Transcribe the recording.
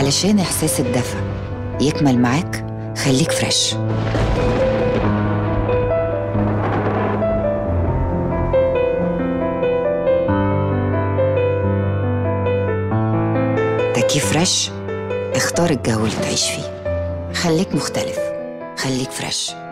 وعلشان إحساس الدفى يكمل معاك خليك فريش تكييف فريش اختار الجو اللي تعيش فيه خليك مختلف خليك فريش